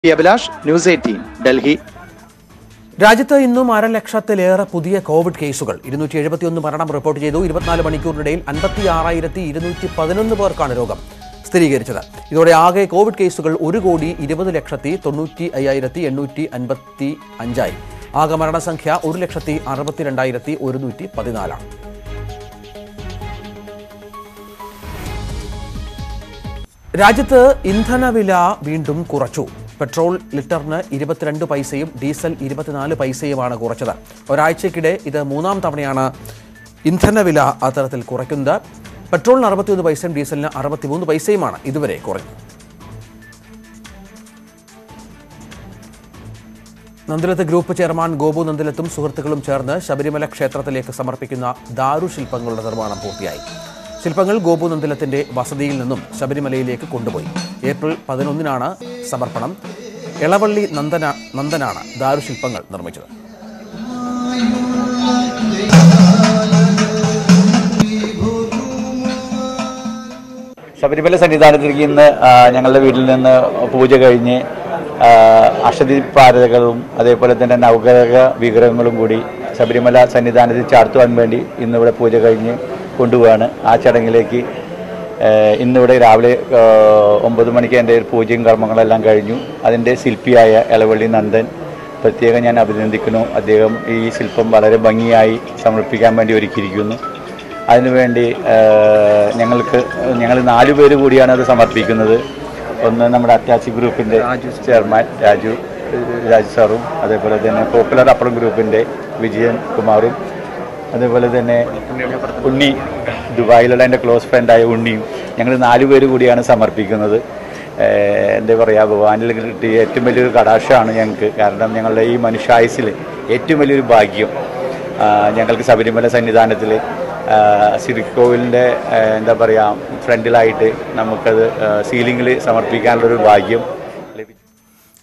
P Abhilash news eighteen Delhi രാജ്യത്ത് ഇന്നും അരലക്ഷത്തിലേറെ പുതിയ കോവിഡ് കേസുകൾ ഇരുന്നൂറ്റി എഴുപത്തിയൊന്ന് മരണം റിപ്പോർട്ട് ചെയ്തു ഇരുപത്തിനാല് മണിക്കൂറിനിടയിൽ അൻപത്തി ആറായിരത്തി ഇരുന്നൂറ്റി പതിനൊന്ന് പേർക്കാണ് രോഗം സ്ഥിരീകരിച്ചത് ഇതോടെ ആകെ കോവിഡ് കേസുകൾ ഒരു കോടി ഇരുപത് ലക്ഷത്തി തൊണ്ണൂറ്റി അയ്യായിരത്തി എണ്ണൂറ്റി അൻപത്തി അഞ്ചായി ആകെ മരണസംഖ്യ ഒരു ലക്ഷത്തി അറുപത്തിരണ്ടായിരത്തി ഒരുന്നൂറ്റി പതിനാലാണ് രാജ്യത്ത് ഇന്ധനവില വീണ്ടും കുറച്ചു പെട്രോൾ ലിറ്ററിന് ഇരുപത്തിരണ്ട് പൈസയും ഡീസൽ ഇരുപത്തിനാല് പൈസയുമാണ് കുറച്ചത് ഒരാഴ്ചയ്ക്കിടെ ഇത് മൂന്നാം തവണയാണ് ഇന്ധനവില അത്തരത്തിൽ കുറയ്ക്കുന്നത് പെട്രോളിന് അറുപത്തിയൊന്ന് പൈസയും ഡീസലിന് അറുപത്തിമൂന്ന് പൈസയുമാണ് ഇതുവരെ കുറഞ്ഞത് നന്ദിലത്ത് ഗ്രൂപ്പ് ചെയർമാൻ ഗോപു നന്ദിലത്തും സുഹൃത്തുക്കളും ചേർന്ന് ശബരിമല ക്ഷേത്രത്തിലേക്ക് സമർപ്പിക്കുന്ന ദാരുശില്പങ്ങളുടെ നിർമ്മാണം പൂർത്തിയായി ശില്പങ്ങൾ ഗോപു നന്ദിലത്തിന്റെ വസതിയിൽ നിന്നും ശബരിമലയിലേക്ക് കൊണ്ടുപോയി ഏപ്രിൽ പതിനൊന്നിനാണ് സമർപ്പണം എളവള്ളി നന്ദന നന്ദനാണ് ദാരുശില്പങ്ങൾ നിർമ്മിച്ചത് ശബരിമല സന്നിധാനത്തിലേക്ക് ഇന്ന് ആ, ഞങ്ങളുടെ വീട്ടിൽ നിന്ന് പൂജ കഴിഞ്ഞ് ആ, അക്ഷതിപാരതകളും അതേപോലെ തന്നെ നവഗ്രഹ വിഗ്രഹങ്ങളും കൂടി ശബരിമല സന്നിധാനത്തിൽ ചാർത്തുവാൻ വേണ്ടി ഇന്നിവിടെ പൂജ കഴിഞ്ഞ് കൊണ്ടുപോവാണ് ആ ചടങ്ങിലേക്ക് ആ, ഇന്നിവിടെ രാവിലെ ആ, ഒമ്പത് മണിക്ക് എൻ്റെ പൂജയും കർമ്മങ്ങളെല്ലാം കഴിഞ്ഞു അതിൻ്റെ ശില്പിയായ എളവള്ളി നന്ദൻ പ്രത്യേകം ഞാൻ അഭിനന്ദിക്കുന്നു അദ്ദേഹം ഈ ശില്പം വളരെ ഭംഗിയായി സമർപ്പിക്കാൻ വേണ്ടി ഒരുക്കിയിരിക്കുന്നു അതിനുവേണ്ടി ആ, ഞങ്ങൾക്ക് ഞങ്ങൾ നാലു പേര് കൂടിയാണ് അത് സമർപ്പിക്കുന്നത് ഒന്ന് നമ്മുടെ അറ്റാച്ചി ഗ്രൂപ്പിൻ്റെ ചെയർമാൻ രാജു രാജു സാറും അതേപോലെ തന്നെ പോപ്പുലർ അപ്പളം ഗ്രൂപ്പിൻ്റെ വിജയൻ കുമാറും അതേപോലെ തന്നെ ഉണ്ണി ദുബായിലുള്ള എൻ്റെ ക്ലോസ് ഫ്രണ്ടായ ഉണ്ണിയും ഞങ്ങൾ നാലു പേര് കൂടിയാണ് സമർപ്പിക്കുന്നത് ഏഹ് എന്താ പറയുക ഭഗവാനിൽ കിട്ടിയ ഏറ്റവും വലിയൊരു കടാക്ഷമാണ് ഞങ്ങൾക്ക് കാരണം ഞങ്ങളുടെ ഈ മനുഷ്യായുസിൽ ഏറ്റവും വലിയൊരു ഭാഗ്യം ആ, ഞങ്ങൾക്ക് ശബരിമല സന്നിധാനത്തിൽ സിരിക്കോവിലിൻ്റെ എന്താ പറയുക ഫ്രണ്ടിലായിട്ട് നമുക്കത് സീലിങ്ങിൽ സമർപ്പിക്കാനുള്ളൊരു ഭാഗ്യം